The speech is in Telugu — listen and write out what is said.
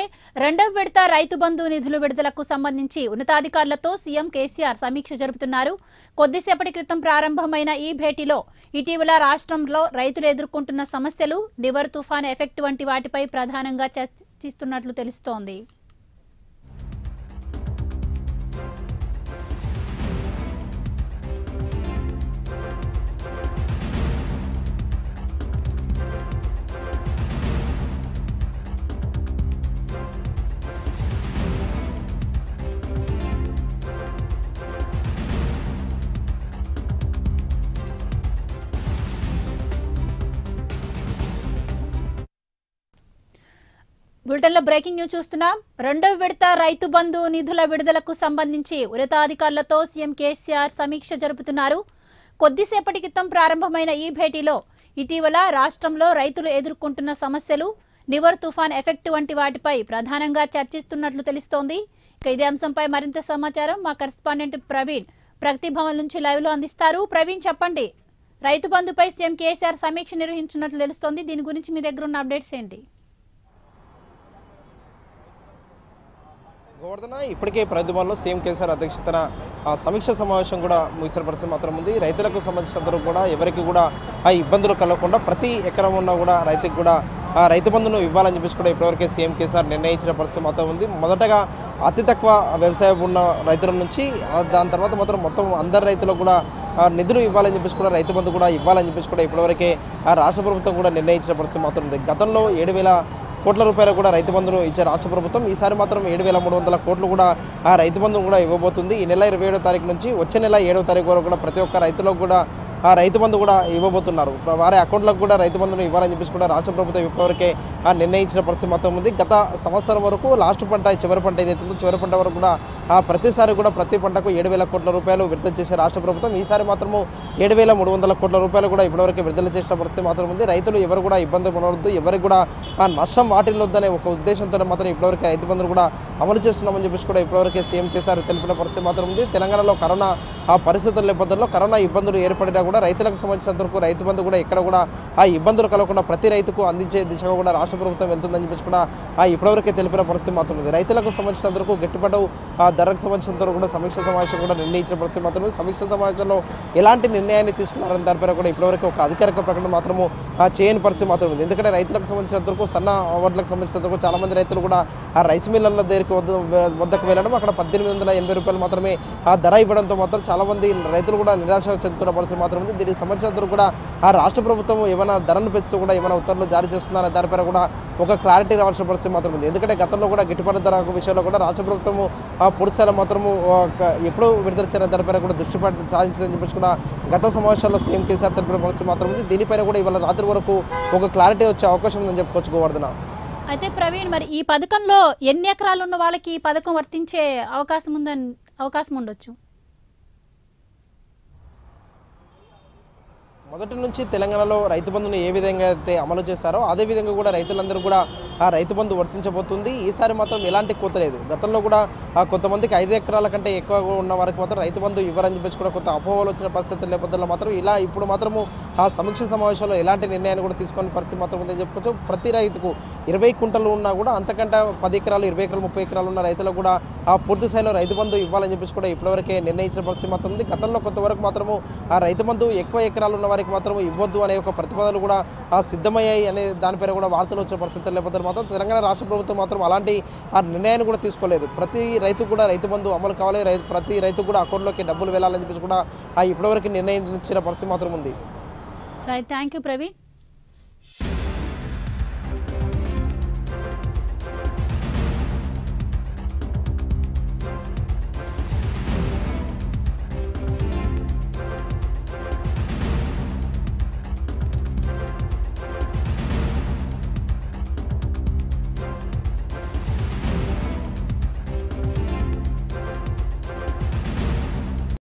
రెండవ విడత రైతు బంధు నిధుల విడుదలకు సంబంధించి ఉన్నతాధికారులతో సీఎం కేసీఆర్ సమీక్ష జరుపుతున్నారు కొద్దిసేపటి క్రితం ప్రారంభమైన ఈ భేటీలో ఇటీవల రాష్ట్రంలో రైతులు ఎదుర్కొంటున్న సమస్యలు నివర్ తుఫాన్ ఎఫెక్ట్ వంటి వాటిపై ప్రధానంగా చర్చిస్తున్నట్లు తెలుస్తోంది బులెటిన్లో బ్రేకింగ్ న్యూస్ చూస్తున్నాం రెండవ విడత రైతు బంధు నిధుల విడుదలకు సంబంధించి ఉన్నతాధికారులతో సీఎం కేసీఆర్ సమీక్ష జరుపుతున్నారు కొద్దిసేపటి క్రితం ప్రారంభమైన ఈ భేటీలో ఇటీవల రాష్ట్రంలో రైతులు ఎదుర్కొంటున్న సమస్యలు నివర్ తుఫాన్ ఎఫెక్ట్ వంటి వాటిపై ప్రధానంగా చర్చిస్తున్నట్లు తెలుస్తోంది ఇక ఇదే అంశంపై మరింత సమాచారం మా కరెస్పాండెంట్ ప్రవీణ్ ప్రగతి భవన్ నుంచి లైవ్ లో అందిస్తారు ప్రవీణ్ చెప్పండి రైతు బంధుపై సీఎం కేసీఆర్ సమీక్ష నిర్వహించినట్లు తెలుస్తోంది దీని గురించి మీ దగ్గర ఉన్న అప్డేట్స్ ఏంటి గోవర్ధన ఇప్పటికే ప్రభుత్వంలో సీఎం కేసీఆర్ అధ్యక్షతన ఆ సమీక్ష సమావేశం కూడా ముగిసిన పరిస్థితి మాత్రం ఉంది రైతులకు సంబంధించినందరూ కూడా ఎవరికి కూడా ఆ ఇబ్బందులు కలగకుండా ప్రతి ఎకరం ఉన్నా కూడా రైతుకు కూడా ఆ రైతు బంధును ఇవ్వాలని చెప్పేసి కూడా ఇప్పటివరకే సీఎం కేసీఆర్ నిర్ణయించిన పరిస్థితి మాత్రం ఉంది మొదటగా అతి తక్కువ వ్యవసాయం ఉన్న రైతుల నుంచి ఆ దాని తర్వాత మాత్రం మొత్తం అందరు రైతులకు కూడా ఆ నిధులు ఇవ్వాలని చెప్పేసి కూడా రైతు బంధు కూడా ఇవ్వాలని చెప్పేసి కూడా ఇప్పటివరకే ఆ రాష్ట్ర ప్రభుత్వం కూడా నిర్ణయించిన పరిస్థితి మాత్రం ఉంది గతంలో ఏడు వేల కోట్ల రూపాయలు కూడా రైతు బంధును ఇచ్చే రాష్ట్ర ప్రభుత్వం ఈసారి మాత్రం ఏడు వేల మూడు వందల కోట్లు కూడా ఆ రైతు బంధును కూడా ఇవ్వబోతుంది ఈ నెల ఇరవై ఏడో తారీఖు నుంచి వచ్చే నెల ఏడో తారీఖు వరకు కూడా ప్రతి ఒక్క రైతులకు కూడా ఆ రైతు బంధు కూడా ఇవ్వబోతున్నారు వారి అకౌంట్లకు కూడా రైతు బంధును ఇవ్వాలని చెప్పేసి కూడా రాష్ట్ర ప్రభుత్వం ఇప్పటివరకే ఆ నిర్ణయించిన పరిస్థితి మొత్తం ఉంది గత సంవత్సరం వరకు లాస్ట్ పంట చివరి పంట ఏదైతే ఉందో చివరి పంట వరకు కూడా ఆ ప్రతిసారి కూడా ప్రతి పంటకు ఏడు వేల కోట్ల రూపాయలు విడుదల చేసే రాష్ట్ర ప్రభుత్వం ఈసారి మాత్రము ఏడు వేల మూడు వందల కోట్ల రూపాయలు కూడా ఇప్పటివరకు విడుదల చేసిన పరిస్థితి మాత్రం ఉంది రైతులు ఎవరు కూడా ఇబ్బంది పడవద్దు ఎవరికి కూడా ఆ నష్టం వాటిల్లొద్దనే ఒక ఉద్దేశంతో మాత్రం ఇప్పటివరకు రైతు బంధులు కూడా అమలు చేస్తున్నామని చెప్పేసి కూడా ఇప్పటివరకే సీఎం కేసీఆర్ తెలిపిన పరిస్థితి మాత్రం ఉంది తెలంగాణలో కరోనా ఆ పరిస్థితుల నేపథ్యంలో కరోనా ఇబ్బందులు ఏర్పడినా కూడా రైతులకు సంబంధించినంత వరకు రైతు బంధు కూడా ఇక్కడ కూడా ఆ ఇబ్బందులు కలగకుండా ప్రతి రైతుకు అందించే దిశగా కూడా రాష్ట్ర ప్రభుత్వం వెళ్తుందని చెప్పేసి కూడా ఆ ఇప్పటివరకే తెలిపిన పరిస్థితి మాత్రం ఉంది రైతులకు సంబంధించినంత వరకు గిట్టుబాటు ఆ ధరకు సంబంధించినంత వరకు కూడా సమీక్ష సమావేశం కూడా నిర్ణయించిన పరిస్థితి మాత్రం ఉంది సమీక్ష సమావేశంలో ఎలాంటి నిర్ణయాన్ని తీసుకున్నారని దానిపైన కూడా ఇప్పటివరకు ఒక అధికారిక ప్రకటన మాత్రము ఆ చేయని పరిస్థితి మాత్రం ఉంది ఎందుకంటే రైతులకు సంబంధించినంత వరకు సన్న వడ్లకు సంబంధించినంత వరకు చాలా మంది రైతులు కూడా ఆ రైస్ మిల్లర్ల దగ్గరికి వద్ద వద్దకు వెళ్ళడం అక్కడ పద్దెనిమిది వందల ఎనభై రూపాయలు మాత్రమే ఆ ధర ఇవ్వడంతో మాత్రం చాలా మంది రైతులు కూడా నిరాశ చెందుతున్న పరిస్థితి మాత్రం ఉంది దీనికి సంబంధించినంత కూడా ఆ రాష్ట్ర ప్రభుత్వం ఏమైనా ధరను పెంచుతూ కూడా ఏమైనా ఉత్తర్వులు జారీ చేస్తుందనే దానిపైన కూడా ఒక క్లారిటీ రావాల్సిన పరిస్థితి మాత్రం ఉంది ఎందుకంటే గతంలో కూడా గిట్టుబాటు ధర విషయంలో కూడా రాష్ట్ర ప్రభుత్వం ఆ పూర్తిస్థాయిలో మాత్రము ఒక ఎప్పుడు విడుదల చేసిన దానిపైన కూడా దృష్టి పట్టి సాధించిందని చెప్పేసి కూడా గత సమావేశాల్లో సీఎం కేసీఆర్ తెలిపిన పరిస్థితి మాత్రం ఉంది దీనిపైన కూడా ఇవాళ రాత్రి వరకు ఒక క్లారిటీ వచ్చే అవకాశం ఉందని చెప్పుకోవచ్చు గోవర్ధన అయితే ప్రవీణ్ మరి ఈ పథకంలో ఎన్ని ఎకరాలు ఉన్న వాళ్ళకి ఈ పథకం వర్తించే అవకాశం ఉందని అవకాశం ఉండొచ్చు మొదటి నుంచి తెలంగాణలో రైతు బంధును ఏ విధంగా అయితే అమలు చేశారో అదే విధంగా కూడా రైతులందరూ కూడా ఆ రైతు బంధు వర్తించబోతుంది ఈసారి మాత్రం ఎలాంటి కొత్త లేదు గతంలో కూడా ఆ కొంతమందికి ఐదు ఎకరాల కంటే ఎక్కువ ఉన్న వారికి మాత్రం రైతు బంధు ఇవ్వరని చెప్పేసి కూడా కొంత అపోహలు వచ్చిన పరిస్థితుల నేపథ్యంలో మాత్రం ఇలా ఇప్పుడు మాత్రము ఆ సమీక్ష సమావేశంలో ఎలాంటి నిర్ణయాన్ని కూడా తీసుకునే పరిస్థితి మాత్రం ఉందని చెప్పుకోవచ్చు ప్రతి రైతుకు ఇరవై కుంటలు ఉన్నా కూడా అంతకంటే పది ఎకరాలు ఇరవై ఎకరాలు ముప్పై ఎకరాలు ఉన్న రైతులకు కూడా ఆ పూర్తి స్థాయిలో రైతు బంధు ఇవ్వాలని చెప్పేసి కూడా ఇప్పటివరకే నిర్ణయించిన పరిస్థితి మాత్రం ఉంది గతంలో కొంతవరకు మాత్రము ఆ రైతు బంధు ఎక్కువ ఎకరాలు ఉన్న వారికి మాత్రం ఇవ్వద్దు అనే ఒక ప్రతిపాదనలు కూడా ఆ సిద్ధమయ్యాయి అనే దానిపైన కూడా వార్తలు వచ్చిన పరిస్థితుల నేపథ్యంలో మాత్రం తెలంగాణ రాష్ట్ర ప్రభుత్వం మాత్రం అలాంటి ఆ నిర్ణయాన్ని కూడా తీసుకోలేదు ప్రతి రైతు కూడా రైతు బంధు అమలు కావాలి రైతు ప్రతి రైతు కూడా అకౌంట్లోకి డబ్బులు వెళ్ళాలని చెప్పేసి కూడా ఆ ఇప్పటివరకు నిర్ణయించిన పరిస్థితి మాత్రం ఉంది రైట్ థ్యాంక్ యూ ప్రవీణ్